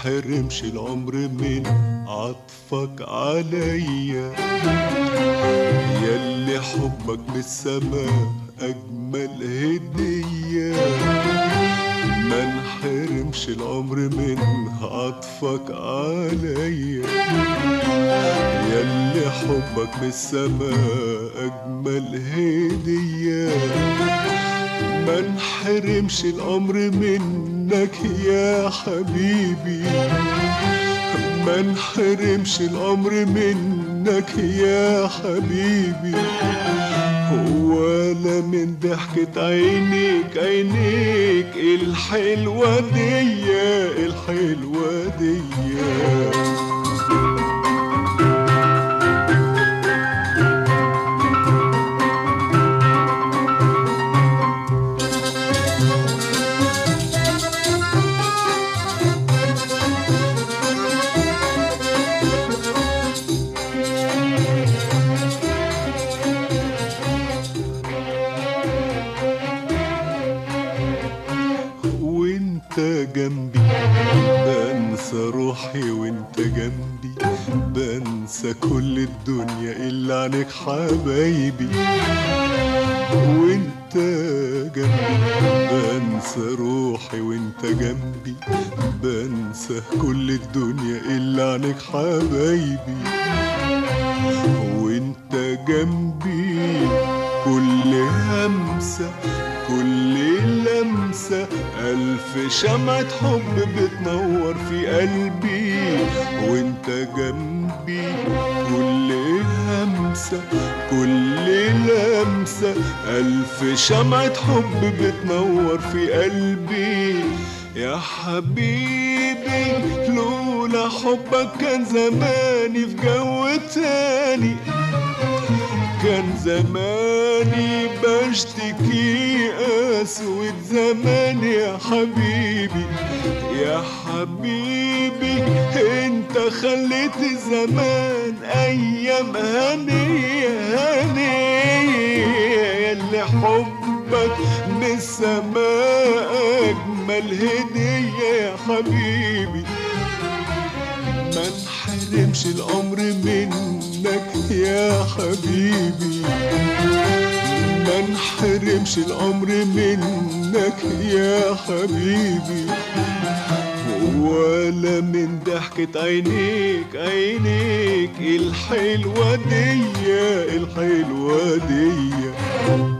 انحرمش العمر من عطفك عليا ياللي حبك من السماء اجمل هديه ما انحرمش العمر من عطفك عليا ياللي حبك من السماء اجمل هديه ما انحرمش الامر منك يا حبيبي ما انحرمش الامر منك يا حبيبي ولا من ضحكة عينيك عينيك الحلوة دي الحلوة دي وانت جنبي بنسى روحي وانت جنبي بنسى كل الدنيا الا عنك حبايبي وانت جنبي بنسى روحي وانت جنبي بنسى كل الدنيا الا عنك حبايبي وانت جنبي كل همسة كل لمسة ألف شمعة حب بتنور في قلبي وانت جنبي كل همسة كل لمسة ألف شمعة حب بتنور في قلبي يا حبيبي لولا حبك كان زماني في جو تاني كان زماني بشتكي اسود زمان يا حبيبي يا حبيبي انت خليت زمان ايام هنية هنية اللي حبك من السماء اجمل هدية يا حبيبي ما انحرمش الامر منك يا حبيبي ما انحرمش الامر منك يا حبيبي ولا من ضحكة عينيك عينيك الحلوة دي الحلوة دي